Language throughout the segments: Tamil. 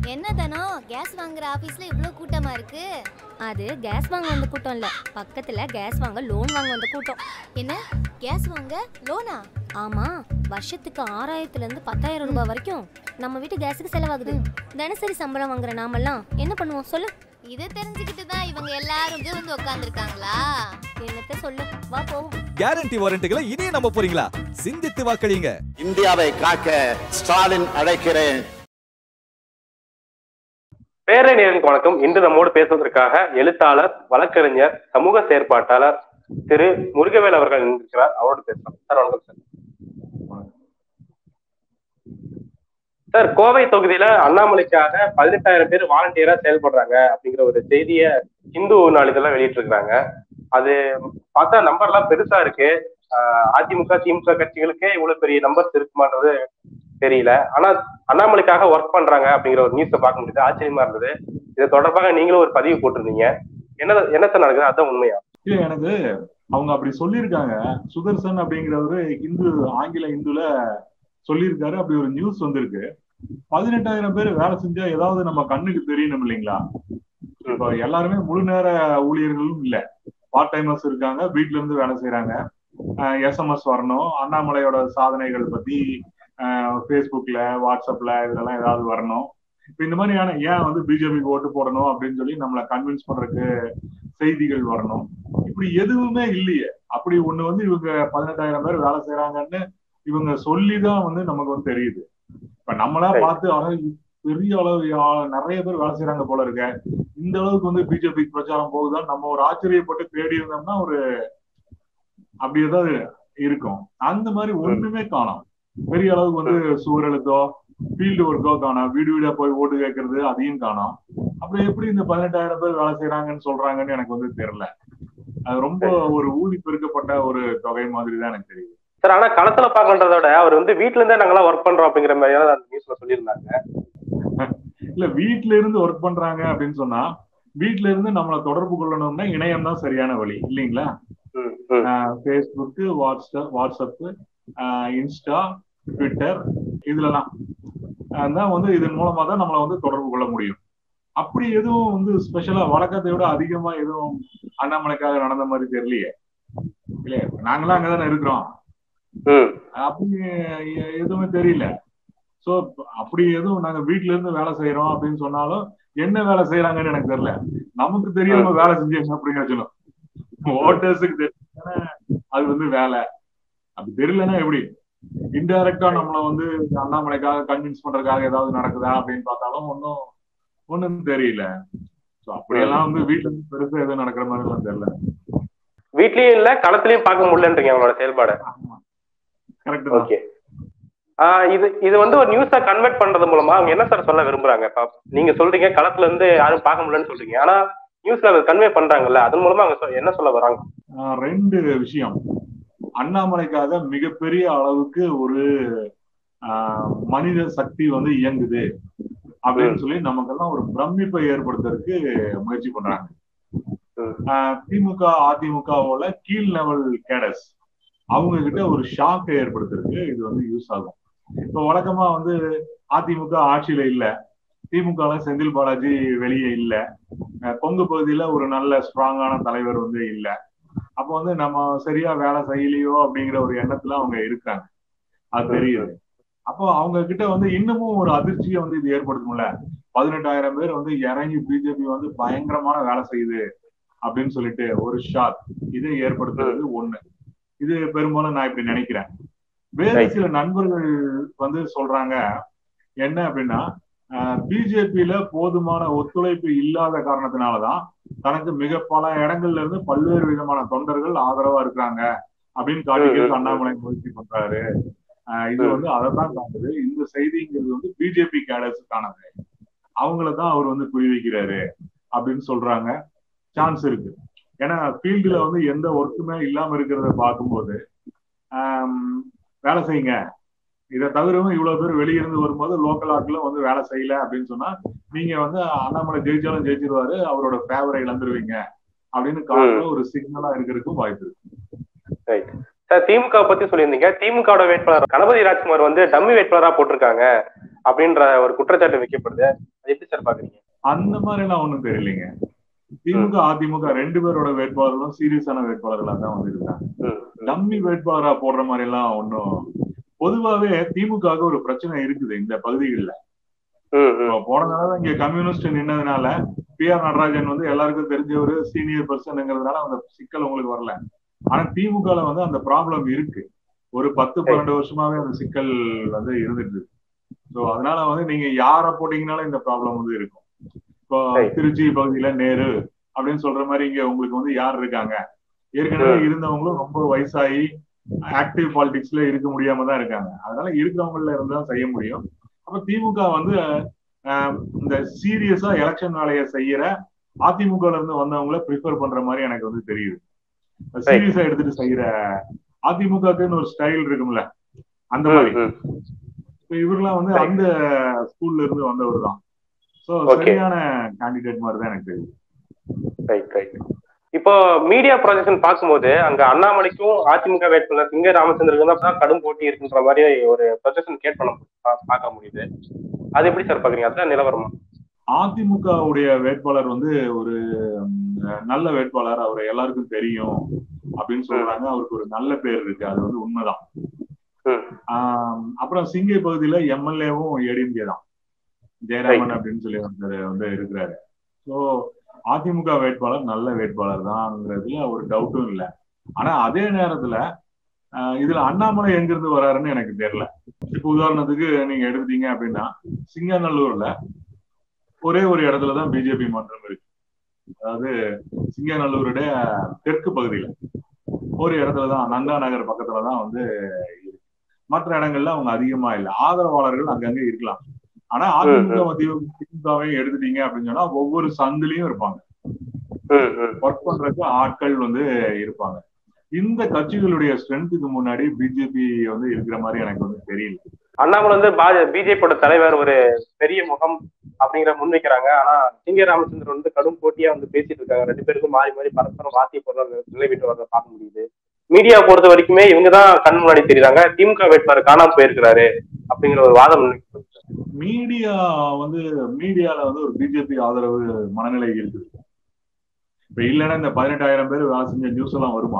என்ன தானோ கேஸ் வாங்குற ஆபீஸ்ல இவ்ளோ கூட்டமா இருக்கு அது கேஸ் வாங்க வந்த கூட்டம் இல்ல பக்கத்துல கேஸ் வாங்க லோன் வாங்க வந்த கூட்டம் என்ன கேஸ் வாங்க லோனா ஆமா வருஷத்துக்கு ஆறாயிரத்துல இருந்து பத்தாயிரம் ரூபாய் வரைக்கும் நம்ம வீட்டு கேஸுக்கு செலவாகுது தினசரி சம்பளம் வாங்குற நாமெல்லாம் என்ன பண்ணுவோம் சொல்லு இதை தெரிஞ்சுக்கிட்டு தான் இவங்க எல்லாரும் இங்க வந்து உட்காந்துருக்காங்களா என்னத்த சொல்லு வா போவோம் கேரண்டி வாரண்டிகளை இனியும் நம்ப போறீங்களா சிந்தித்து வாக்களிங்க இந்தியாவை காக்க ஸ்டாலின் அழைக்கிறேன் பேரணியருக்கு வணக்கம் இன்று நம்மோடு பேசுவதற்காக எழுத்தாளர் வழக்கறிஞர் சமூக செயற்பாட்டாளர் திரு முருகவேல் அவர்கள் இருக்கிறார் அவரோடு பேசலாம் சார் வணக்கம் சார் சார் கோவை தொகுதியில அண்ணாமலைக்காக பதினெட்டாயிரம் பேர் வாலண்டியரா செயல்படுறாங்க அப்படிங்கிற ஒரு செய்திய இந்து நாளிதழ வெளியிட்டு இருக்காங்க அது பார்த்தா நம்பர்லாம் பெருசா இருக்கு ஆஹ் அதிமுக திமுக கட்சிகளுக்கே இவ்வளவு பெரிய நம்பர்ஸ் இருக்குமான்றது தெரியல ஆனா அண்ணாமலைக்காக ஒர்க் பண்றாங்க அப்படிங்கிற ஒரு நியூஸை பார்க்க முடியுது ஆச்சரியமா இருந்தது இது தொடர்பாக நீங்களும் ஒரு பதிவு போட்டிருந்தீங்க என்ன என்ன சார் நடக்குது அதான் உண்மையா இல்ல எனக்கு அவங்க அப்படி சொல்லியிருக்காங்க சுதர்சன் அப்படிங்கிறவரு இந்து ஆங்கில இந்துல சொல்லியிருக்காரு அப்படி ஒரு நியூஸ் வந்திருக்கு பதினெட்டாயிரம் பேர் வேலை செஞ்சா ஏதாவது நம்ம கண்ணுக்கு தெரியணும் இல்லைங்களா இப்ப எல்லாருமே முழு நேர ஊழியர்களும் இல்ல பார்ட் டைமர்ஸ் இருக்காங்க வீட்ல இருந்து வேலை செய்யறாங்க எஸ்எம்எஸ் வரணும் அண்ணாமலையோட சாதனைகள் பத்தி ஃபேஸ்புக்ல வாட்ஸ்அப்ல இதெல்லாம் ஏதாவது வரணும் இப்ப இந்த மாதிரியான ஏன் வந்து பிஜேபிக்கு ஓட்டு போடணும் அப்படின்னு சொல்லி நம்மளை கன்வின்ஸ் பண்றதுக்கு செய்திகள் வரணும் இப்படி எதுவுமே இல்லையே அப்படி ஒண்ணு வந்து இவங்க பதினெட்டாயிரம் பேர் வேலை செய்யறாங்கன்னு இவங்க சொல்லிதான் வந்து நமக்கு வந்து தெரியுது இப்ப நம்மளா பார்த்து ஆனா பெரிய அளவு ஆ- நிறைய பேர் வேலை செய்யறாங்க போல இருக்க இந்த அளவுக்கு வந்து பிஜேபி பிரச்சாரம் போகுதான் நம்ம ஒரு ஆச்சரியப்பட்டு தேடி இருந்தோம்னா ஒரு அப்படி ஏதாவது இருக்கும் அந்த மாதிரி ஒண்ணுமே காணோம் பெரிய அளவுக்கு வந்து சுவரெழுத்தோ ஃபீல்டு ஒர்க்கோ காணோம் வீடு வீடா போய் ஓட்டு கேட்கறது அதையும் காணோம் அப்புறம் எப்படி இந்த பதினெட்டாயிரம் பேர் வேலை செய்யறாங்கன்னு சொல்றாங்கன்னு எனக்கு வந்து தெரியல அது ரொம்ப ஒரு ஊதி பெருக்கப்பட்ட ஒரு தொகை மாதிரி தான் எனக்கு தெரியுது சார் ஆனா களத்துல பாக்கன்றத விட அவர் வந்து வீட்ல இருந்தே நாங்கெல்லாம் ஒர்க் பண்றோம் அப்படிங்கிற மாதிரியான அந்த நியூஸ்ல சொல்லியிருந்தாங்க இல்ல வீட்ல இருந்து ஒர்க் பண்றாங்க அப்படின்னு சொன்னா வீட்ல இருந்து நம்மளை தொடர்பு கொள்ளணும்னா இணையம் தான் சரியான வழி இல்லைங்களா ம், ம். Facebook WhatsApp WhatsApp Insta Twitter இதுலலாம் தான் வந்து இதன் மூலமா தான் நம்மளை வந்து தொடர்பு கொள்ள முடியும் அப்படி எதுவும் வந்து ஸ்பெஷலா வழக்கத்தை விட அதிகமா எதுவும் அண்ணாமலைக்காக நடந்த மாதிரி தெரியலையே இல்லையா நாங்களாம் அங்கதானே இருக்கிறோம் ம் அப்படி எ- எதுவுமே தெரியல சோ அப்படி எதுவும் நாங்க வீட்ல இருந்து வேலை செய்யறோம் அப்படின்னு சொன்னாலும் என்ன வேலை செய்யறாங்கன்னு எனக்கு தெரியல நமக்கு தெரியாம வேலை செஞ்சு என்ன பிரயோஜனம் ஓட்டர்ஸுக்கு தெரியும் அது வந்து வேலை அப்படி தெரியலன்னா எப்படி இன்டைரக்டா நம்மள வந்து அண்ணாமலைக்காக கன்வின்ஸ் பண்றதுக்காக ஏதாவது நடக்குதா அப்படின்னு பார்த்தாலும் ஒன்னும் ஒண்ணும் தெரியல சோ அப்படியெல்லாம் வந்து வீட்டுல இருந்து பெருசா எதுவும் நடக்கிற மாதிரி எல்லாம் தெரியல வீட்லயும் இல்ல களத்திலயும் பார்க்க முடியலன்றீங்க அவங்களோட செயல்பாடு கரெக்ட் தான் ஓகே இது இது வந்து ஒரு நியூஸா கன்வெர்ட் பண்றது மூலமா அவங்க என்ன சார் சொல்ல விரும்புறாங்க இப்ப நீங்க சொல்றீங்க களத்துல இருந்து யாரும் பார்க்க முடியலன்னு சொல்றீங்க ஆனா நியூஸ்ல அதை கன்வே பண்றாங்கல்ல அதன் மூலமா அவங்க சொ- என்ன சொல்ல வராங்க ஆஹ் ரெண்டு விஷயம் அண்ணாமலைக்காக மிகப்பெரிய அளவுக்கு ஒரு ஆஹ் மனித சக்தி வந்து இயங்குது அப்படின்னு சொல்லி நமக்கெல்லாம் ஒரு பிரமிப்பை ஏற்படுத்துறதுக்கு முயற்சி பண்றாங்க ம். ஆஹ் திமுக அதிமுகவோட கீழ் லெவல் கேடஸ் அவங்க கிட்ட ஒரு ஷாக்கை ஏற்படுத்துறதுக்கு இது வந்து யூஸ் ஆகும் இப்ப வழக்கமா வந்து அதிமுக ஆட்சியில இல்ல திமுக ல செந்தில் பாலாஜி வெளியே இல்ல அஹ் கொங்கு பகுதியில ஒரு நல்ல ஸ்ட்ராங்கான தலைவர் வந்து இல்ல அப்ப வந்து நம்ம சரியா வேலை செய்யலையோ அப்படிங்கிற ஒரு எண்ணத்துல அவங்க இருக்காங்க அது தெரியுது அப்போ அவங்க கிட்ட வந்து இன்னமும் ஒரு அதிர்ச்சியை வந்து இது ஏற்படுத்தும்ல பதினெட்டாயிரம் பேர் வந்து இறங்கி பிஜேபி வந்து பயங்கரமான வேலை செய்யுது அப்படின்னு சொல்லிட்டு ஒரு ஷாக் இதை ஏற்படுத்துறது ஒண்ணு இது பெரும்பாலும் நான் இப்படி நினைக்கிறேன் வேறு Right. சில நண்பர்கள் வந்து சொல்றாங்க என்ன அப்படின்னா பிஜேபியில போதுமான ஒத்துழைப்பு இல்லாத காரணத்தினாலதான் தனக்கு மிக பல இடங்கள்ல இருந்து பல்வேறு விதமான தொண்டர்கள் ஆதரவா இருக்கிறாங்க அப்படின்னு காட்டிக்கிறது அண்ணாமலை முயற்சி பண்றாரு ஆஹ் இது வந்து அதைத்தான் காட்டுது இந்த செய்திங்கிறது வந்து பிஜேபி கேடர்ஸுக்கானது அவங்கள தான் அவர் வந்து குறிவைக்கிறாரு அப்படின்னு சொல்றாங்க சான்ஸ் இருக்கு ஏன்னா ஃபீல்டுல வந்து எந்த ஒர்க்குமே இல்லாம இருக்கிறத பார்க்கும்போது ஆம், வேலை செய்யுங்க இதை தவிரவும் இவ்வளவு பேர் வெளியிருந்து வரும்போது லோக்கல் ஆட்களும் வந்து வேலை செய்யல அப்படின்னு சொன்னா நீங்க வந்து அண்ணாமலை ஜெயிச்சாலும் ஜெயிச்சிருவாரு அவரோட ஃபேவரை இழந்துருவீங்க அப்படின்னு காட்டுற ஒரு சிக்னலா இருக்கிறதுக்கும் வாய்ப்பு இருக்கு ரைட் சார் திமுக பத்தி சொல்லியிருந்தீங்க திமுகவோட வேட்பாளர் கணபதி ராஜ்குமார் வந்து டம்மி வேட்பாளரா போட்டிருக்காங்க அப்படின்ற ஒரு குற்றச்சாட்டு வைக்கப்படுது அது எப்படி சார் பாக்குறீங்க அந்த மாதிரி எல்லாம் ஒண்ணும் தெரியலைங்க திமுக அதிமுக ரெண்டு பேரோட வேட்பாளர்களும் சீரியஸான வேட்பாளர்களா தான் வந்திருக்காங்க ம், டம்மி வேட்பாளரா போடுற மாதிரி எல்லாம் ஒன்றும் பொதுவாவே திமுகவுக்கு ஒரு பிரச்சனை இருக்குது இந்த பகுதிகளில் ம், ம், இப்போ போன தடவை இங்க கம்யூனிஸ்ட் நின்னதுனால பி ஆர் நடராஜன் வந்து எல்லாருக்கும் தெரிஞ்ச ஒரு சீனியர் பர்சன்ங்கிறதுனால அந்த சிக்கல் உங்களுக்கு வரல ஆனா திமுகல வந்து அந்த ப்ராப்ளம் இருக்கு ஒரு பத்து பன்னெண்டு வருஷமாவே அந்த சிக்கல் வந்து இருந்துட்டு இருக்கு ஸோ அதனால வந்து நீங்க யார போட்டீங்கனாலும் இந்த ப்ராப்ளம் வந்து இருக்கும் இப்போ Right. திருச்சி பகுதியில நேரு அப்படின்னு சொல்ற மாதிரி இங்க உங்களுக்கு வந்து யார் இருக்காங்க ஏற்கனவே இருந்தவங்களும் ரொம்ப வயசாகி ஆக்டிவ் பாலிடிக்ஸ்ல இருக்க முடியாம தான் இருக்காங்க அதனால இருக்கிறவங்கள இருந்தா செய்ய முடியும் அப்ப திமுக வந்து ஆஹ், இந்த சீரியஸா எலெக்ஷன் வேலையை செய்யற அதிமுக ல இருந்து வந்தவங்கள ப்ரிஃபர் பண்ற மாதிரி எனக்கு வந்து தெரியுது சீரியஸா எடுத்துட்டு செய்யற அதிமுகக்குன்னு ஒரு ஸ்டைல் இருக்கும்ல அந்த மாதிரி ம், ம். இப்ப இவரெல்லாம் வந்து Right. அந்த ஸ்கூல்ல இருந்து வந்தவர் தான் சோ Okay. சரியான கேண்டிடேட் மாதிரி தான் எனக்கு தெரியுது ரைட் ரைட் இப்போ மீடியா ப்ரொஜெக்ஷன் பார்க்கும்போது அங்க அண்ணாமலைக்கும் அதிமுக வேட்பாளர் சிங்க ராமச்சந்திரனுக்கும் தான் அப்பதான் கடும் போட்டி இருக்குன்ற மாதிரி ஒரு ப்ரொஜெக்ஷன் கேட் பண்ண பா- பார்க்க முடியுது அது எப்படி சார் பாக்குறீங்க அதுதான் நிலவரமா அதிமுகவுடைய வேட்பாளர் வந்து ஒரு ம், நல்ல வேட்பாளர் அவர் எல்லாருக்கும் தெரியும் அப்படின்னு சொல்றாங்க அவருக்கு ஒரு நல்ல பேர் இருக்கு அது வந்து உண்மைதான் ம். ஆம், அப்புறம் சிங்கை பகுதியில எம்எல்ஏவும் ஏடிஎம்கே தான் ஜெயராமன் அப்படின்னு சொல்லி ஒருத்தர் வந்து இருக்கிறாரு ஸோ அதிமுக வேட்பாளர் நல்ல வேட்பாளர் தான்ங்கிறதுல ஒரு டவுட்டும் இல்லை ஆனா அதே நேரத்துல ஆஹ், இதுல அண்ணாமலை எங்கிருந்து வராருன்னு எனக்கு தெரியல இப்போ உதாரணத்துக்கு நீங்க எடுத்தீங்க அப்படின்னா சிங்கநல்லூர்ல ஒரே ஒரு இடத்துல தான் பிஜேபி மன்றம் இருக்கு அதாவது சிங்கநல்லூருடைய தெற்கு பகுதியில ஒரு இடத்துல தான் நந்தா நகர் பக்கத்துல தான் வந்து இருக்கு மற்ற இடங்கள்ல அவங்க அதிகமா இல்லை ஆதரவாளர்கள் அங்கங்க இருக்கலாம் ஆனா அதிமுக மத்திய திமுகவையும் எடுத்துட்டீங்க அப்படின்னு சொன்னா ஒவ்வொரு சந்திலையும் இருப்பாங்க ம், ம். ஒர்க் பண்றதுக்கு ஆட்கள் வந்து இருப்பாங்க இந்த கட்சிகளுடைய ஸ்ட்ரென்த்துக்கு முன்னாடி பிஜேபி வந்து இருக்கிற மாதிரி எனக்கு வந்து தெரியல அண்ணாமலை வந்து பிஜேபியோட தலைவர் ஒரு பெரிய முகம் அப்படிங்கிற முன்வைக்கிறாங்க ஆனா சிங்க ராமச்சந்திரன் வந்து கடும் போட்டியா வந்து பேசிட்டு இருக்காங்க ரெண்டு பேருக்கும் மாறி மாறி பரஸ்பரம் வார்த்தை போடுற நிலைவிட்டு வரத பார்க்க முடியுது மீடியா பொறுத்த வரைக்குமே இவங்க தான் கண் முன்னாடி தெரியுறாங்க திமுக வேட்பாளர் காணாம போயிருக்கிறாரு அப்படிங்கிற ஒரு வாதம் முன்வைக்கப்படுது. மீடியா வந்து மீடியால வந்து ஒரு பிஜேபி ஆதரவு மனநிலை இருக்குது இப்ப இல்லைன்னா இந்த பதினெட்டாயிரம் பேர் வேலை செஞ்ச நியூஸ் எல்லாம் வருமா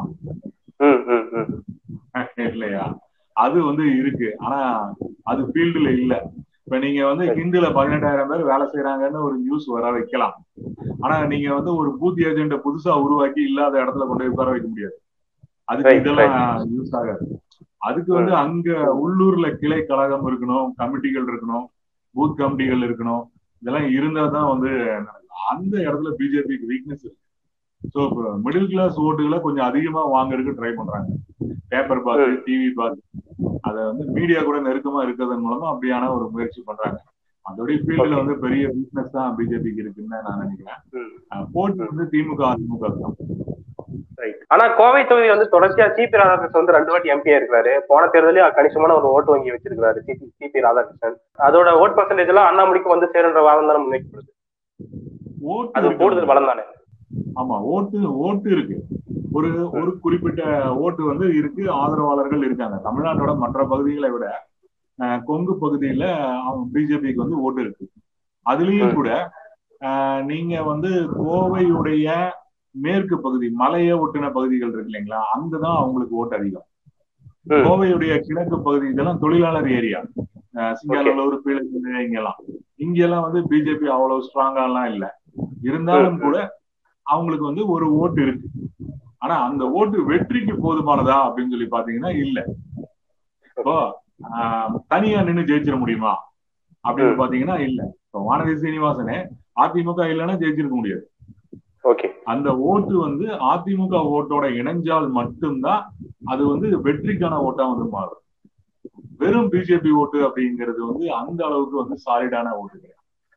ம் ம் ம் இல்லையா அது வந்து இருக்கு ஆனா அது ஃபீல்டுல இல்ல இப்ப நீங்க வந்து ஹிந்துல பதினெட்டாயிரம் பேர் வேலை செய்யறாங்கன்னு ஒரு நியூஸ் வர வைக்கலாம் ஆனா நீங்க வந்து ஒரு பூத் ஏஜென்ட புதுசா உருவாக்கி இல்லாத இடத்துல கொண்டு போய் உட்கார வைக்க முடியாது அதுக்கு Right, இதெல்லாம் யூஸ் ஆகாது அதுக்கு வந்து அங்க உள்ளூர்ல கிளை கழகம் இருக்கணும் கமிட்டிகள் இருக்கணும் பூத் கமிட்டிகள் இருக்கணும் இதெல்லாம் இருந்தா தான் வந்து நடக்கும். அந்த இடத்துல பிஜேபிக்கு வீக்னஸ் இருக்கு ஸோ மிடில் கிளாஸ் ஓட்டுகளை கொஞ்சம் அதிகமா வாங்குறதுக்கு ட்ரை பண்றாங்க பேப்பர் பார்த்து டிவி பார்த்து அதை வந்து மீடியா கூட நெருக்கமா இருக்கிறதன் மூலமா அப்படியான ஒரு முயற்சி பண்றாங்க அதோடைய ஃபீல்டுல வந்து பெரிய வீக்னஸ் தான் பிஜேபிக்கு இருக்குன்னு நான் நினைக்கிறேன் ம். அஹ் போட்டி வந்து திமுக அதிமுக தான் ரைட் ஆனா கோவை தொகுதி வந்து தொடர்ச்சியா சிபி ராதாகிருஷ்ணன் வந்து ரெண்டு வாட்டி எம்பியா இருக்காரு போன தேர்தலையும் கணிசமான ஒரு ஓட்டு வங்கி வச்சிருக்காரு சிபி சிபி ராதாகிருஷ்ணன் அதோட ஓட் பர்சன்டேஜ் எல்லாம் அண்ணாமலைக்கு வந்து சேருன்ற வாதம் தானே முன்வைக்கப்படுது ஓட்டு அது இருக்கு. கூடுதல் பலம் தானே ஆமா ஓட்டு ஓட்டு இருக்கு ஒரு ஒரு குறிப்பிட்ட ஓட்டு வந்து இருக்கு ஆதரவாளர்கள் இருக்காங்க தமிழ்நாட்டோட மற்ற பகுதிகளை விட அஹ், கொங்கு பகுதியில பிஜேபிக்கு வந்து ஓட்டு இருக்கு அதுலயும் கூட அஹ், நீங்க வந்து கோவையுடைய மேற்கு பகுதி மலையை ஒட்டின பகுதிகள் இருக்கு இல்லைங்களா அங்கதான் அவங்களுக்கு ஓட்டு அதிகம் ம். கோவையுடைய கிழக்கு பகுதி இதெல்லாம் தொழிலாளர் ஏரியா சிங்காநல்லூர் பீழக்கிணறு இங்கெல்லாம் இங்கெல்லாம் வந்து பிஜேபி அவ்வளவு ஸ்ட்ராங்கா எல்லாம் இல்ல இருந்தாலும் கூட அவங்களுக்கு வந்து ஒரு ஓட்டு இருக்கு ஆனா அந்த ஓட்டு வெற்றிக்கு போதுமானதா அப்படின்னு சொல்லி பாத்தீங்கன்னா இல்ல இப்போ ஆஹ், தனியா நின்னு ஜெயிச்சிட முடியுமா அப்படின்னு ம். பாத்தீங்கன்னா இல்ல இப்போ வானதி சீனிவாசனே அதிமுக இல்லைன்னா ஜெயிச்சிருக்க முடியாது ஓகே அந்த ஓட்டு வந்து அதிமுக ஓட்டோட இணைஞ்சால் மட்டும்தான் அது வந்து வெற்றிக்கான ஓட்டா வந்து மாறும் வெறும் பிஜேபி ஓட்டு அப்படிங்கிறது வந்து அந்த அளவுக்கு வந்து சாலிடான ஓட்டு கிடையாது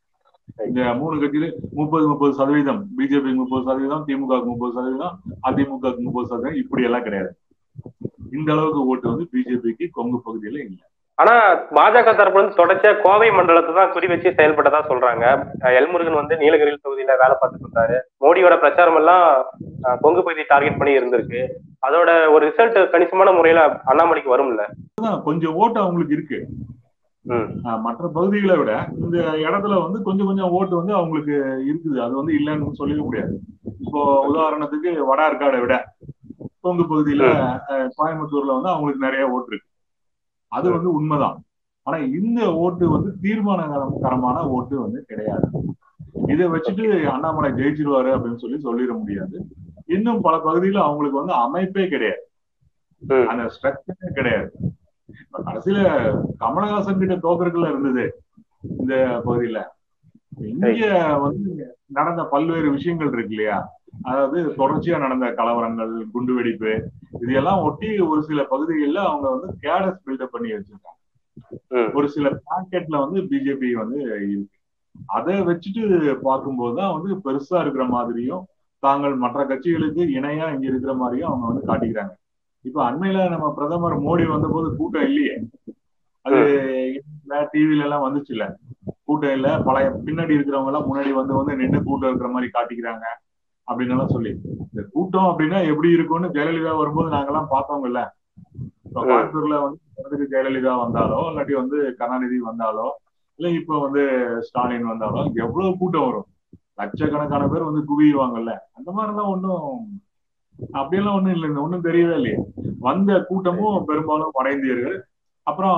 இந்த மூணு கட்சியில முப்பது முப்பது சதவீதம் பிஜேபி முப்பது சதவீதம் திமுக முப்பது சதவீதம் அதிமுக முப்பது சதவீதம் இப்படி எல்லாம் கிடையாது இந்த அளவுக்கு ஓட்டு வந்து பிஜேபிக்கு கொங்கு பகுதியில இல்ல ஆனா பாஜக தரப்புல இருந்து தொடர்ச்சியா கோவை மண்டலத்தை தான் குறி வச்சு செயல்பட்டதா சொல்றாங்க அஹ் எல்முருகன் வந்து நீலகிரியில் தொகுதியில வேலை பார்த்துட்டு இருந்தாரு மோடியோட பிரச்சாரம் எல்லாம் அஹ், கொங்கு பகுதி டார்கெட் பண்ணி இருந்திருக்கு அதோட ஒரு ரிசல்ட் கணிசமான முறையில அண்ணாமலைக்கு வரும்ல அதான் கொஞ்சம் ஓட்டு அவங்களுக்கு இருக்கு ம். ஆஹ் மற்ற பகுதிகளை விட இந்த இடத்துல வந்து கொஞ்சம் கொஞ்சம் ஓட்டு வந்து அவங்களுக்கு இருக்குது அது வந்து இல்லைன்னு சொல்லவே முடியாது இப்போ உதாரணத்துக்கு வட ஆற்காடை விட கொங்கு பகுதியில ஆஹ் கோயம்புத்தூர்ல வந்து அவங்களுக்கு நிறைய ஓட்டு இருக்கு அது வந்து உண்மைதான் ஆனா இந்த ஓட்டு வந்து தீர்மானகரமான ஓட்டு வந்து கிடையாது இதை வச்சுட்டு அண்ணாமலை ஜெயிச்சிருவாரு அப்படின்னு சொல்லி சொல்லிட முடியாது இன்னும் பல பகுதியில அவங்களுக்கு வந்து அமைப்பே கிடையாது ம். அந்த ஸ்ட்ரக்சரே கிடையாது இப்ப கடைசியில கமலஹாசன் கிட்ட தோக்கர்கள் இருந்தது இந்த பகுதியில இங்க வந்து நடந்த பல்வேறு விஷயங்கள் இருக்கு இல்லையா அதாவது தொடர்ச்சியா நடந்த கலவரங்கள் குண்டு வெடிப்பு இதையெல்லாம் ஒட்டி ஒரு சில பகுதிகளில் அவங்க வந்து கேடஸ் பில்டப் பண்ணி வச்சிருக்காங்க ம். ஒரு சில பாக்கெட்ல வந்து பிஜேபி வந்து இருக்கு அதை வச்சுட்டு பார்க்கும்போது தான் வந்து பெருசா இருக்கிற மாதிரியும் தாங்கள் மற்ற கட்சிகளுக்கு இணையா இங்க இருக்கிற மாதிரியும் அவங்க வந்து காட்டிக்கிறாங்க இப்ப அண்மையில நம்ம பிரதமர் மோடி வந்தபோது கூட்டம் இல்லையே அது டிவில எல்லாம் வந்துச்சு இல்ல கூட்டம் இல்ல பழைய பின்னாடி இருக்கிறவங்க எல்லாம் முன்னாடி வந்து வந்து நின்று கூட்டம் இருக்கிற மாதிரி காட்டிக்கிறாங்க அப்படின்னு எல்லாம் சொல்லி இந்த கூட்டம் அப்படின்னா எப்படி இருக்கும்னு ஜெயலலிதா வரும்போது நாங்கெல்லாம் பார்த்தோங்கல்ல இப்ப கோயம்புத்தூர்ல வந்து வர்றதுக்கு ஜெயலலிதா வந்தாலோ இல்லாட்டி வந்து கருணாநிதி வந்தாலோ இல்ல இப்ப வந்து ஸ்டாலின் வந்தாலோ எவ்வளவு கூட்டம் வரும் லட்சக்கணக்கான பேர் வந்து குவியுவாங்கல்ல அந்த மாதிரிலாம் ஒன்றும் அப்படியெல்லாம் ஒண்ணும் இல்லை ஒன்றும் தெரியவே இல்லையே வந்த கூட்டமும் பெரும்பாலும் வட இந்தியர்கள் அப்புறம்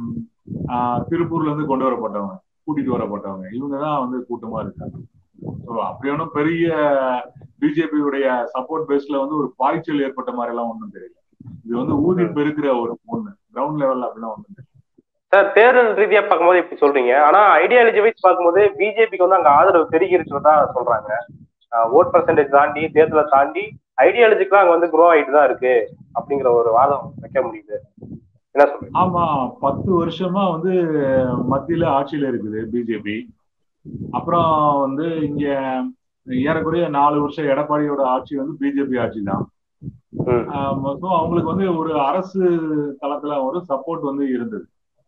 ஆஹ், திருப்பூர்ல இருந்து கொண்டு வரப்பட்டவங்க கூட்டிட்டு வரப்பட்டவங்க இவங்க தான் வந்து கூட்டமா இருக்காங்க ஸோ அப்படி ஒன்றும் பெரிய பிஜேபியுடைய சப்போர்ட் பேஸ்ல வந்து ஒரு பாய்ச்சல் ஏற்பட்ட மாதிரி எல்லாம் ஒன்றும் தெரியல இது வந்து ஊதி பெருக்கிற ஒரு ஒண்ணு கிரவுண்ட் லெவல்ல அப்படிலாம் ஒண்ணும் தெரியல சார் தேர்தல் ரீதியா பார்க்கும்போது இப்படி சொல்றீங்க ஆனா ஐடியாலஜி வைஸ் பார்க்கும்போது பிஜேபிக்கு வந்து அங்க ஆதரவு பெருகி இருக்கிறதா சொல்றாங்க ஓட் பர்சன்டேஜ் தாண்டி தேர்தலை தாண்டி ஐடியாலஜிக்கெல்லாம் அங்க வந்து க்ரோ ஆயிட்டு தான் இருக்கு அப்படிங்கிற ஒரு வாதம் வைக்க முடியுது என்ன சொல்றீங்க ஆமா பத்து வருஷமா வந்து மத்தியில ஆட்சியில இருக்குது பிஜேபி அப்புறம் வந்து இங்க ஏறக்குறைய நாலு வருஷம் எடப்பாடியோட ஆட்சி வந்து பிஜேபி ஆட்சி தான் ம். ஸோ அவங்களுக்கு வந்து ஒரு அரசு தளத்துல ஒரு சப்போர்ட் வந்து இருந்தது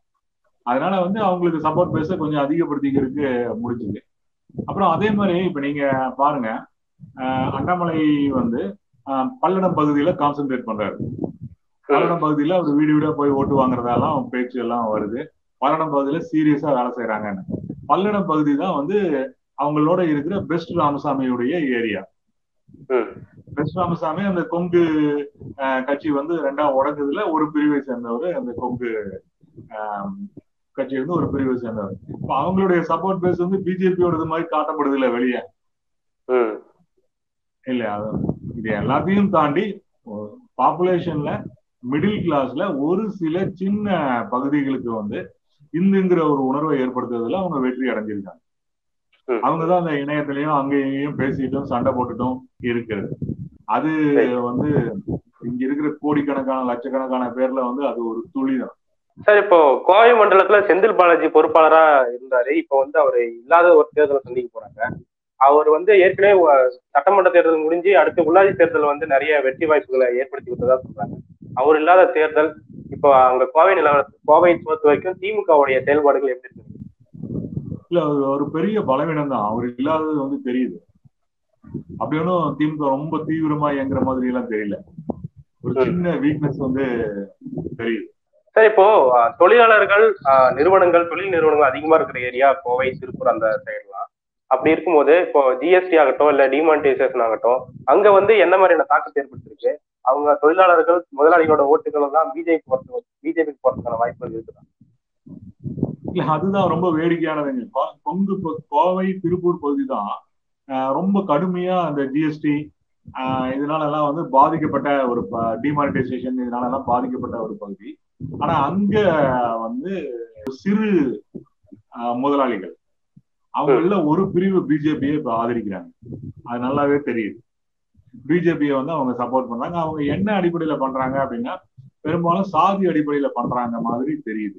அதனால வந்து அவங்களுக்கு சப்போர்ட் பேச கொஞ்சம் அதிகப்படுத்திக்கிறதுக்கு முடிஞ்சது அப்புறம் அதே மாதிரி இப்ப நீங்க பாருங்க ஆஹ் அண்ணாமலை வந்து ஆஹ் பல்லடம் பகுதியில கான்சென்ட்ரேட் பண்றாரு பல்லடம் பகுதியில அவர் வீடு வீடா போய் ஓட்டு வாங்குறதெல்லாம் பேச்சு எல்லாம் வருது பல்லடம் பகுதியில சீரியஸா வேலை செய்யறாங்கன்னு பல்லடம் பகுதி தான் வந்து அவங்களோட இருக்கிற பெஸ்ட் ராமசாமியுடைய ஏரியா ம். பெஸ்ட் ராமசாமி அந்த கொங்கு ஆஹ், கட்சி வந்து ரெண்டா உடஞ்சதுல ஒரு பிரிவை சேர்ந்தவர் அந்த கொங்கு ஆஹ், கட்சி வந்து ஒரு பிரிவை சேர்ந்தவர் இப்ப அவங்களுடைய சப்போர்ட் பேஸ் வந்து பிஜேபியோடது மாதிரி காட்டப்படுது இல்ல வெளியே ம். இல்ல அது இது எல்லாத்தையும் தாண்டி பாப்புலேஷன்ல மிடில் கிளாஸ்ல ஒரு சில சின்ன பகுதிகளுக்கு வந்து இந்துங்கிற ஒரு உணர்வை ஏற்படுத்துறதுல அவங்க வெற்றி அடைஞ்சிருக்காங்க ம். அவங்கதான் அந்த இணையத்திலையும் அங்கேயும் இங்கேயும் பேசிட்டும் சண்டை போட்டுட்டும் இருக்கிறது அது சரி. வந்து இங்க இருக்கிற கோடிக்கணக்கான லட்சக்கணக்கான பேர்ல வந்து அது ஒரு துளி தான் சார் இப்போ கோவை மண்டலத்துல செந்தில் பாலாஜி பொறுப்பாளரா இருந்தாரு இப்போ வந்து அவர் இல்லாத ஒரு தேர்தலை சந்திக்க போறாங்க அவர் வந்து ஏற்கனவே வ- சட்டமன்ற தேர்தல் முடிஞ்சு அடுத்து உள்ளாட்சி தேர்தல் வந்து நிறைய வெற்றி வாய்ப்புகளை ஏற்படுத்தி கொடுத்ததா சொல்றாங்க அவர் இல்லாத தேர்தல் இப்போ அங்க கோவை நிலவரத்து கோவை பொறுத்த வரைக்கும் திமுகவுடைய செயல்பாடுகள் எப்படி இருக்கு இல்ல அது ஒரு பெரிய பலவீனம் தான் அவர் இல்லாதது வந்து தெரியுது அப்படி ஒன்றும் திமுக ரொம்ப தீவிரமா இயங்குற மாதிரி எல்லாம் தெரியல ஒரு ம். சின்ன வீக்னஸ் வந்து தெரியுது சார் இப்போ அஹ், தொழிலாளர்கள் அஹ், நிறுவனங்கள் தொழில் நிறுவனங்கள் அதிகமா இருக்கிற ஏரியா கோவை திருப்பூர் அந்த சைடுலாம் அப்படி இருக்கும்போது இப்போ ஜிஎஸ்டி ஆகட்டும் இல்ல டிமானிட்டைசேஷன் ஆகட்டும் அங்க வந்து என்ன மாதிரியான தாக்கத்தை ஏற்படுத்திருக்கு அவங்க தொழிலாளர்கள் முதலாளிகளோட ஓட்டுகளும் தான் பிஜேபி போறது பிஜேபிக்கு போறதுக்கான வாய்ப்புகள் இருக்குதா இல்ல அதுதான் ரொம்ப வேடிக்கையானதுங்க கொ- கொங்கு ப- கோவை திருப்பூர் பகுதி தான் ரொம்ப கடுமையா அந்த ஜிஎஸ்டி இதனால எல்லாம் வந்து பாதிக்கப்பட்ட ஒரு டிமானிட்டைசேஷன் இதனால எல்லாம் பாதிக்கப்பட்ட ஒரு பகுதி ஆனா அங்க வந்து சிறு ஆஹ், முதலாளிகள் அவங்கள ஒரு பிரிவு பிஜேபியை இப்ப ஆதரிக்கிறாங்க அது நல்லாவே தெரியுது பிஜேபியை வந்து அவங்க சப்போர்ட் பண்றாங்க அவங்க என்ன அடிப்படையில பண்றாங்க அப்படின்னா பெரும்பாலும் சாதி அடிப்படையில பண்றாங்க மாதிரி தெரியுது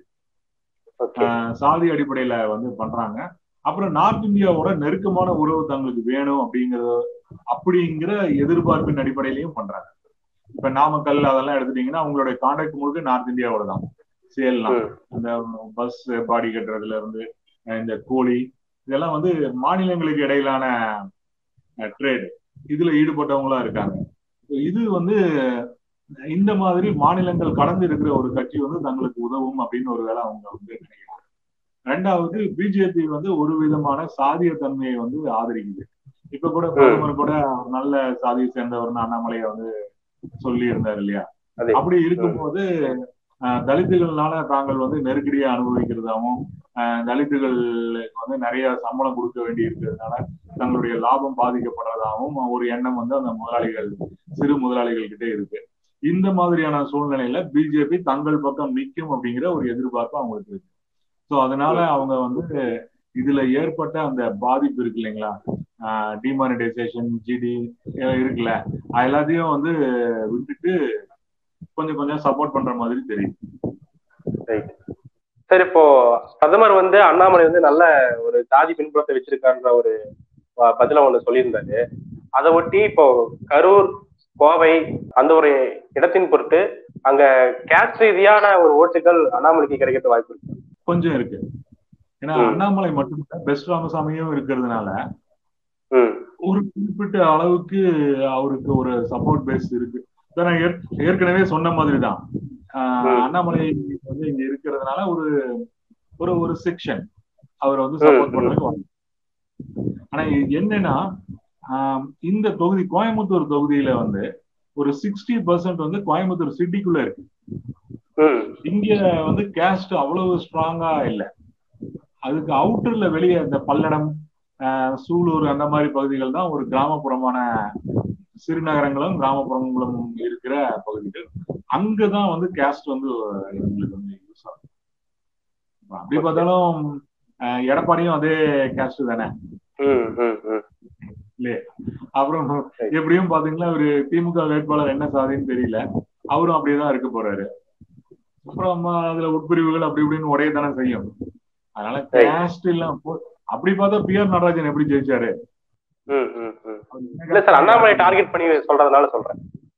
ஓகே ஆஹ் சாதி அடிப்படையில வந்து பண்றாங்க அப்புறம் நார்த் இந்தியாவோட நெருக்கமான உறவு தங்களுக்கு வேணும் அப்படிங்கிற அப்படிங்கிற எதிர்பார்ப்பின் அடிப்படையிலையும் பண்றாங்க இப்ப நாமக்கல் அதெல்லாம் எடுத்துட்டீங்கன்னா அவங்களுடைய கான்டாக்ட் முழுக்க நார்த் இந்தியாவோட தான் சேல்லாம் ம். அந்த பஸ் பாடி கட்டுறதுல இருந்து அஹ் இந்த கோழி இதெல்லாம் வந்து மாநிலங்களுக்கு இடையிலான ட்ரேடு இதுல ஈடுபட்டவங்களா இருக்காங்க So இது வந்து இந்த மாதிரி மாநிலங்கள் கடந்து இருக்கிற ஒரு கட்சி வந்து தங்களுக்கு உதவும் அப்படின்னு ஒரு வேளை அவங்க வந்து நினைக்கிறாங்க ரெண்டாவது பிஜேபி வந்து ஒரு விதமான சாதிய தன்மையை வந்து ஆதரிக்குது இப்ப கூட பிரதமர் கூட ஒரு நல்ல சாதியை சேர்ந்தவர்னு அண்ணாமலையை வந்து சொல்லி இருந்தார் இல்லையா அதே. அப்படி இருக்கும்போது அஹ், தலித்துகள்னால தாங்கள் வந்து நெருக்கடியை அனுபவிக்கிறதாவும் அஹ், தலித்துகளுக்கு வந்து நிறைய சம்பளம் கொடுக்க வேண்டி இருக்கிறதுனால தங்களுடைய லாபம் பாதிக்கப்படுறதாகவும் ஒரு எண்ணம் வந்து அந்த முதலாளிகள் சிறு முதலாளிகள் கிட்ட இருக்கு இந்த மாதிரியான சூழ்நிலையில பிஜேபி தங்கள் பக்கம் நிற்கும் அப்படிங்கிற ஒரு எதிர்பார்ப்பு அவங்களுக்கு இருக்கு ஸோ அதனால அவங்க வந்து இதுல ஏற்பட்ட அந்த பாதிப்பு இருக்கு இல்லைங்களா டிமானிட்டைசேஷன் ஜிடி இருக்குல்ல அது எல்லாத்தையும் வந்து விட்டுட்டு கொஞ்சம் கொஞ்சம் சப்போர்ட் பண்ற மாதிரி தெரியுது Right. சரி இப்போ பிரதமர் வந்து அண்ணாமலை வந்து நல்ல ஒரு ஜாதி பின்புலத்தை வச்சிருக்கான்ற ஒரு ப- பதில ஒண்ணு சொல்லியிருந்தாரு அதை ஒட்டி இப்போ கரூர் கோவை அந்த ஒரு இடத்தின் பொருட்டு அங்க கேஸ்ட் ரீதியான ஒரு ஓட்டுகள் அண்ணாமலைக்கு கிடைக்கிறது வாய்ப்பு இருக்கு கொஞ்சம் இருக்கு ஏன்னா ம். அண்ணாமலை மட்டும் பெஸ்ட் ராமசாமியும் இருக்கிறதுனால ம் ஒரு குறிப்பிட்ட அளவுக்கு அவருக்கு ஒரு சப்போர்ட் பேஸ் இருக்கு இதை நான் ஏற்- ஏற்கனவே சொன்ன மாதிரி தான் ம். அண்ணாமலை வந்து இங்க இருக்கிறதுனால ஒரு ஒரு ஒரு செக்ஷன் அவர் வந்து சப்போர்ட் ம். பண்றதுக்கு வாய்ப்பு. ஆனா இது என்னன்னா ஆம், இந்த தொகுதி கோயம்புத்தூர் தொகுதியில வந்து ஒரு சிக்ஸ்டி பர்சன்ட் வந்து கோயம்புத்தூர் சிட்டிக்குள்ள இருக்கு ம் இங்க வந்து கேஸ்ட் அவ்வளவு ஸ்ட்ராங்கா இல்ல அதுக்கு அவுட்டர்ல வெளியே இந்த பல்லடம் ஆஹ், சூலூர் அந்த மாதிரி பகுதிகள் தான் ஒரு கிராமப்புறமான சிறுநகரங்களும் கிராமப்புறங்களும் இருக்கிற பகுதிகள் அங்கதான் வந்து கேஸ்ட் வந்து எங்களுக்கு வந்து யூஸ் ஆகும் இப்ப அப்படி பார்த்தாலும் ஆஹ், எடப்பாடியும் அதே கேஸ்ட் தானே ம் ம் ம் அப்புறம் எப்படியும் பாத்தீங்கன்னா ஒரு திமுக வேட்பாளர் என்ன சாதின்னு தெரியல அவரும் அப்படியேதான் இருக்க போறாரு அப்புறம் அம்மா அதுல உட்பிரிவுகள் அப்படி இப்படின்னு உடைய தானே செய்யும் அதனால Right. கேஸ்ட் எல்லாம் போ- அப்படி பார்த்தா பி ஆர் நடராஜன் எப்படி ஜெயிச்சாரு ம் ம் ம் இல்ல சார் அண்ணாமலை டார்கெட் பண்ணி சொல்றதுனால சொல்றேன்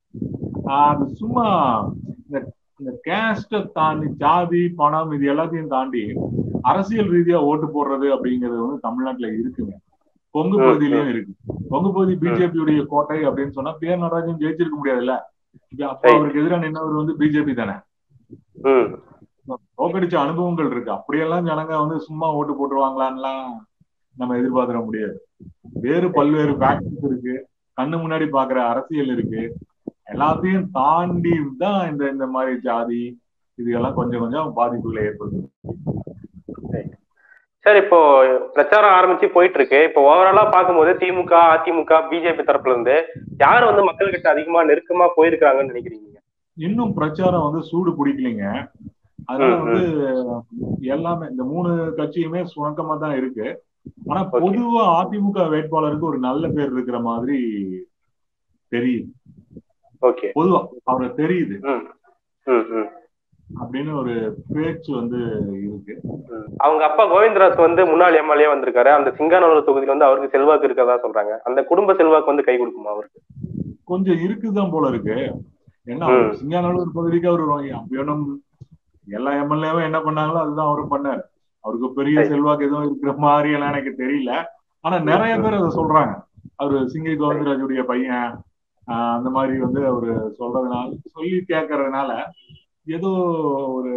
ஆஹ் அது சும்மா இந்த இந்த கேஸ்ட தாண்டி ஜாதி பணம் இது எல்லாத்தையும் தாண்டி அரசியல் ரீதியா ஓட்டு போடுறது அப்படிங்கிறது வந்து தமிழ்நாட்டுல இருக்குங்க கொங்கு ம், பகுதியிலயும் இருக்கு கொங்கு பகுதி பிஜேபி உடைய கோட்டை அப்படின்னு சொன்னா பி ஆர் நடராஜன் ஜெயிச்சிருக்க முடியாதுல்ல இப்ப அப்போ Right. அவருக்கு எதிராக நின்னவர் வந்து பிஜேபி தானே ம் தோக்கடிச்ச அனுபவங்கள் இருக்கு அப்படியெல்லாம் ஜனங்க வந்து சும்மா ஓட்டு போட்டுருவாங்களான்லாம் நம்ம எதிர்பார்த்திட முடியாது வேறு பல்வேறு ஃபேக்டர்ஸ் இருக்கு கண்ணு முன்னாடி பாக்குற அரசியல் இருக்கு எல்லாத்தையும் தாண்டி தான் இந்த இந்த மாதிரி ஜாதி இதுக்கெல்லாம் கொஞ்சம் கொஞ்சம் பாதிப்புகளை ஏற்படுத்தும் சார் இப்போ பிரச்சாரம் ஆரம்பிச்சு போயிட்டு இருக்கு இப்போ ஓவராலா பார்க்கும்போது திமுக அதிமுக பிஜேபி தரப்புல இருந்து யார் வந்து மக்கள் கிட்ட அதிகமா நெருக்கமா போயிருக்காங்கன்னு நினைக்கிறீங்க இன்னும் பிரச்சாரம் வந்து சூடு பிடிக்கலைங்க அதனால ம், வந்து எல்லாமே இந்த மூணு கட்சியுமே சுணக்கமா தான் இருக்கு ஆனா Okay. பொதுவா அதிமுக வேட்பாளருக்கு ஒரு நல்ல பேர் இருக்கிற மாதிரி தெரியுது ஓகே பொதுவா அவருக்கு தெரியுது ம் ம் ம் அப்படின்னு ஒரு பேச்சு வந்து இருக்கு ம். அவங்க அப்பா கோவிந்தராஜ் வந்து முன்னாள் எம்எல்ஏ வந்திருக்காரு அந்த சிங்கானூர் தொகுதியில வந்து அவருக்கு செல்வாக்கு இருக்கதா சொல்றாங்க அந்த குடும்ப செல்வாக்கு வந்து கை கொடுக்குமா அவருக்கு கொஞ்சம் இருக்குதான் போல இருக்கு என்ன ம். சிங்கானல்லூர் பகுதிக்கு அவர் வேணும் எல்லா எம்எல்ஏவும் என்ன பண்ணாங்களோ அதுதான் அவரும் பண்ணாரு அவருக்கு பெரிய சரி. செல்வாக்கு எதுவும் இருக்கிற மாதிரி எல்லாம் எனக்கு தெரியல ஆனா நிறைய பேர் அதை சொல்றாங்க அவரு சிங்கை கோவிந்தராஜுடைய பையன் ஆஹ் அந்த மாதிரி வந்து அவரு சொல்றதுனால சொல்லி கேட்கறதுனால ஏதோ ஒரு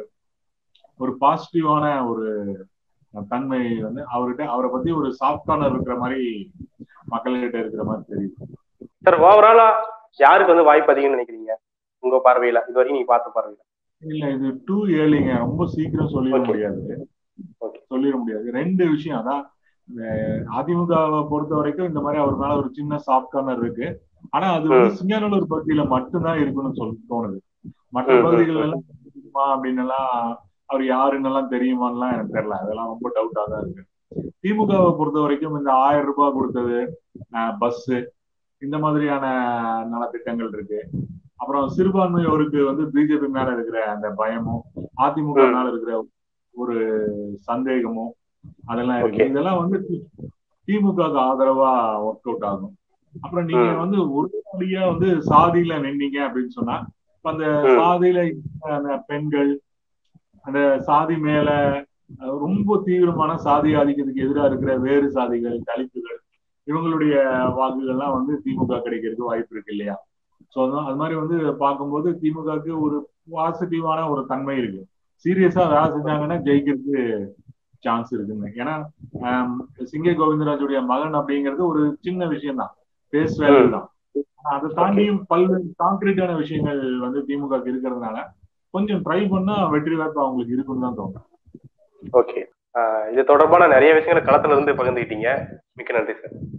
ஒரு பாசிட்டிவான ஒரு தன்மை வந்து அவர்கிட்ட அவரை பத்தி ஒரு சாஃப்ட் கார்னர் இருக்கிற மாதிரி மக்கள்கிட்ட இருக்கிற மாதிரி தெரியுது சார் ஓவராலா யாருக்கு வந்து வாய்ப்பு அதிகம்னு நினைக்கிறீங்க உங்க பார்வையில இது வரைக்கும் நீங்க பார்த்த பார்வையில இல்ல இது டூ ஏர்லிங்க ரொம்ப சீக்கிரம் சொல்லிட Okay. முடியாது Okay. சொல்லிட முடியாது ரெண்டு விஷயம் அதான் இந்த அதிமுகவை பொறுத்த வரைக்கும் இந்த மாதிரி அவர் மேல ஒரு சின்ன சாஃப்ட் கார்னர் இருக்கு ஆனா அது வந்து சிங்கானூர் பகுதியில மட்டும்தான் இருக்குன்னு சொல்லி தோணுது மற்ற ம், ம், பகுதிகள் எல்லாம் தெரியுமா அப்படின்னு எல்லாம் அவர் யாருன்னு எல்லாம் தெரியுமான்னுலாம் எனக்கு தெரியல அதெல்லாம் ரொம்ப டவுட்டா தான் இருக்கு திமுகவை பொறுத்த வரைக்கும் இந்த ஆயிரம் ரூபாய் கொடுத்தது பஸ் இந்த மாதிரியான நலத்திட்டங்கள் இருக்கு அப்புறம் சிறுபான்மையோருக்கு வந்து பிஜேபி மேல இருக்கிற அந்த பயமும் அதிமுக ம். மேல இருக்கிற ஒரு சந்தேகமும் அதெல்லாம் இருக்கு Okay. இதெல்லாம் வந்து திமுக ஆதரவா ஒர்க் அவுட் ஆகும் அப்புறம் நீங்க ம். வந்து ஒரு வழியா வந்து சாதியில நின்னீங்க அப்படின்னு சொன்னா இப்ப அந்த ம். சாதியில இருக்கிற அந்த பெண்கள் அந்த சாதி மேல அஹ், ரொம்ப தீவிரமான சாதி ஆதிக்கத்துக்கு எதிராக இருக்கிற வேறு சாதிகள் தலித்துகள் இவங்களுடைய வாக்குகள்லாம் வந்து திமுக கிடைக்கிறதுக்கு வாய்ப்பு இருக்கு இல்லையா சோ அது மாதிரி வந்து பார்க்கும்போது திமுகவுக்கு ஒரு பாசிட்டிவான ஒரு தன்மை இருக்கு சீரியஸா வேலை செஞ்சாங்கன்னா ஜெயிக்கிறதுக்கு சான்ஸ் இருக்குங்க ஏன்னா ஆம், சிங்கை கோவிந்தராஜுடைய மகன் அப்படிங்கிறது ஒரு சின்ன விஷயம் தான் பேஸ் வேல்யூ தான் அதை தாண்டி பல்வேறு கான்கிரீட்டான விஷயங்கள் வந்து திமுக க்கு இருக்கிறதுனால கொஞ்சம் ட்ரை பண்ணா வெற்றி வாய்ப்பு அவங்களுக்கு இருக்குன்னு தான் தோணும் ஓகே இது தொடர்பான நிறைய விஷயங்களை களத்துல இருந்து பகிர்ந்துக்கிட்டீங்க மிக்க நன்றி சார்